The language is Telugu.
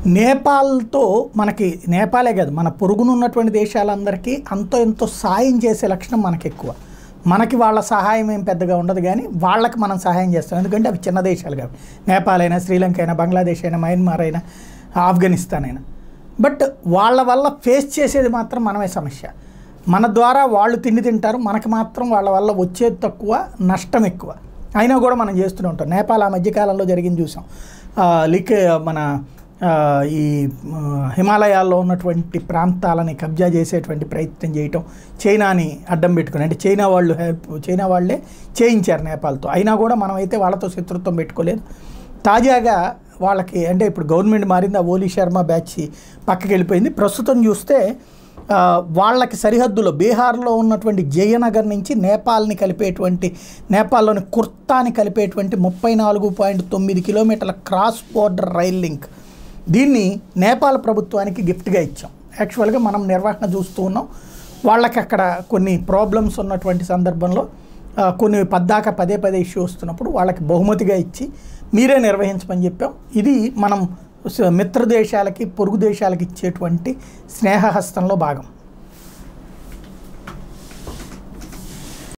నేపాల్తో మనకి నేపాలే కాదు మన పొరుగునున్నటువంటి దేశాలందరికీ అంతో ఎంతో సాయం చేసే లక్షణం మనకి ఎక్కువ మనకి వాళ్ళ సహాయం ఏం పెద్దగా ఉండదు కానీ వాళ్ళకి మనం సహాయం చేస్తాం ఎందుకంటే అవి చిన్న దేశాలు కావు నేపాల్ అయినా శ్రీలంక అయినా బంగ్లాదేశ్ అయినా మయన్మార్ అయినా ఆఫ్ఘనిస్తాన్ అయినా బట్ వాళ్ళ వల్ల ఫేస్ చేసేది మాత్రం మనమే సమస్య మన ద్వారా వాళ్ళు తిండి తింటారు మనకి మాత్రం వాళ్ళ వల్ల వచ్చేది తక్కువ నష్టం ఎక్కువ అయినా కూడా మనం చేస్తూనే ఉంటాం నేపాల్ ఆ మధ్యకాలంలో జరిగింది చూసాం ఆ, లిక్ మన ఆ, ఈ ఆ, హిమాలయాల్లో ఉన్నటువంటి ప్రాంతాలని కబ్జా చేసేటువంటి ప్రయత్నం చేయటం చైనాని అడ్డం పెట్టుకుని అంటే చైనా వాళ్ళు హెల్ప్ చైనా వాళ్ళే చేయించారు నేపాల్తో అయినా కూడా మనమైతే వాళ్ళతో శత్రుత్వం పెట్టుకోలేదు తాజాగా వాళ్ళకి అంటే ఇప్పుడు గవర్నమెంట్ మారింది ఆ ఓలీ శర్మ బ్యాచ్ పక్కకి వెళ్ళిపోయింది ప్రస్తుతం చూస్తే ఆ, వాళ్ళకి సరిహద్దులో బీహార్లో ఉన్నటువంటి జయనగర్ నుంచి నేపాల్ని కలిపేటువంటి నేపాల్లోని కుర్తాని కలిపేటువంటి ముప్పై నాలుగు పాయింట్ తొమ్మిది కిలోమీటర్ల క్రాస్ బోర్డర్ రైల్ లింక్ దీన్ని నేపాల్ ప్రభుత్వానికి గిఫ్ట్గా ఇచ్చాం యాక్చువల్గా మనం నిర్వహణ చూస్తూ ఉన్నాం వాళ్ళకి అక్కడ కొన్ని ప్రాబ్లమ్స్ ఉన్నటువంటి సందర్భంలో ఆ, కొన్ని పద్దాక పదే పదే ఇష్యూ వస్తున్నప్పుడు వాళ్ళకి బహుమతిగా ఇచ్చి మీరే నిర్వహించమని చెప్పాం ఇది మనం స- మిత్ర దేశాలకి పొరుగు దేశాలకి ఇచ్చేటువంటి స్నేహహస్తంలో భాగం